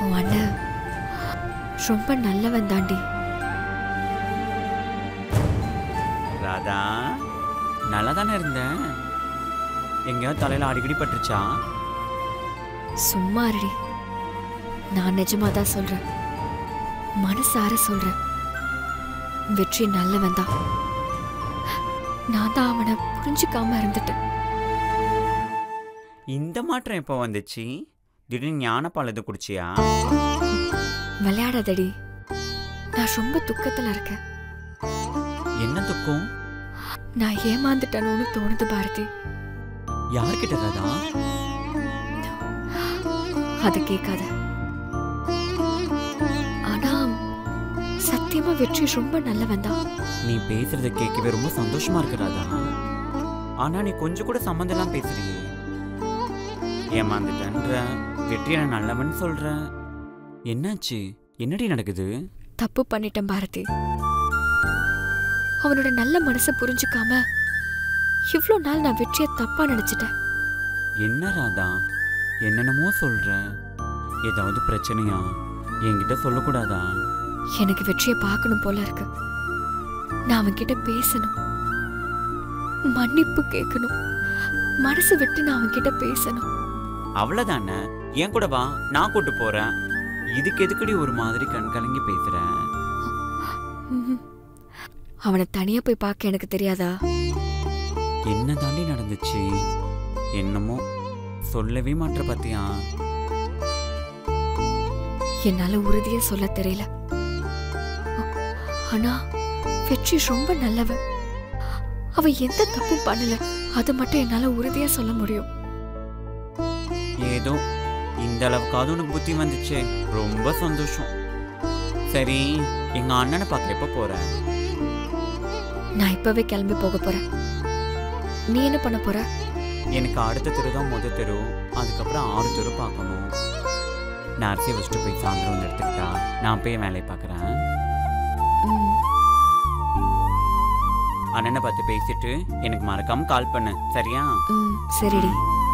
உன் அண்ணன் ரொம்ப நல்லவன் தாண்டி ராதா நல்லா தானே இருந்தேன் எங்கேயாவது தலையில் அடிக்கடி பட்டுருச்சா சும்மா இருடி நான் நிஜமா தான் சொல்றேன் மனசார சொல்றேன் வெற்றி நல்லவன் தான் நான் தான் அவனை புரிஞ்சுக்காம இருந்துட்டேன் இந்த மாற்றம் எப்போ வந்துச்சு திடீர்னு ஞானப்பால் எது குடிச்சியா விளையாடாதடி நான் ரொம்ப துக்கத்துல இருக்கேன் என்ன துக்கம் நான் ஏமாந்துட்டேனோன்னு தோணுது பாரதி யார்கிட்ட ராதா அதை கேட்காத ஆனா சத்தியமா வெற்றி ரொம்ப நல்லவன் தான் நீ பேசுறத கேட்கவே ரொம்ப சந்தோஷமா இருக்கு ராதா ஆனா நீ கொஞ்சம் கூட சம்மந்தம்லாம் பேசுறியே ஏமாந்துட்டன்ற வெற்றியை நான் நல்லவன் சொல்ற என்னாச்சு என்னடி நடக்குது தப்பு பண்ணிட்டேன் பாரதி அவனோட நல்ல மனசை புரிஞ்சுக்காம இவ்ளோ நாள் நான் வெற்றியை தப்பா நினைச்சிட்டேன் என்ன ராதா என்னென்னமோ சொல்ற ஏதாவது பிரச்சனையா என்கிட்ட சொல்லக்கூடாதா எனக்கு வெற்றியை பார்க்கணும் போல இருக்கு நான் அவன்கிட்ட பேசணும் மன்னிப்பு கேட்கணும் மனசு விட்டு நான் அவன்கிட்ட பேசணும் அவ்வளவுதானே என் கூட வா நான் கூட்டு போறேன் இதுக்கு எதுக்கடி ஒரு மாதிரி கண் கலங்கி பேசுற ம்ஹும். அவனை தனியா போய் பார்க்க எனக்கு தெரியாதா என்ன தாண்டி நடந்துச்சு என்னமோ சொல்லவே மாட்ட பாத்தியா என்னால உறுதியா சொல்ல தெரியல ஆனா வெற்றி ரொம்ப நல்லவன் அவ எந்த தப்பும் பண்ணல அது மட்டும் என்னால உறுதியா சொல்ல முடியும் ஏதோ இந்த அளவுக்காவது உனக்கு புத்தி வந்துச்சே ரொம்ப சந்தோஷம் சரி எங்க அண்ணனை பார்க்க எப்ப போற நான் இப்பவே கிளம்பி போக போறேன் நீ என்ன பண்ண போற எனக்கு அடுத்த தெரு தான் முத தெரு அதுக்கப்புறம் ஆறு தெரு பார்க்கணும் நான் அரிசியை வச்சுட்டு போய் சாயந்தரம் வந்து எடுத்துக்கிட்டா நான் போய் வேலையை பார்க்குறேன் ம், அண்ணனை பார்த்து பேசிட்டு எனக்கு மறக்காம கால் பண்ணு சரியா ம், சரிடி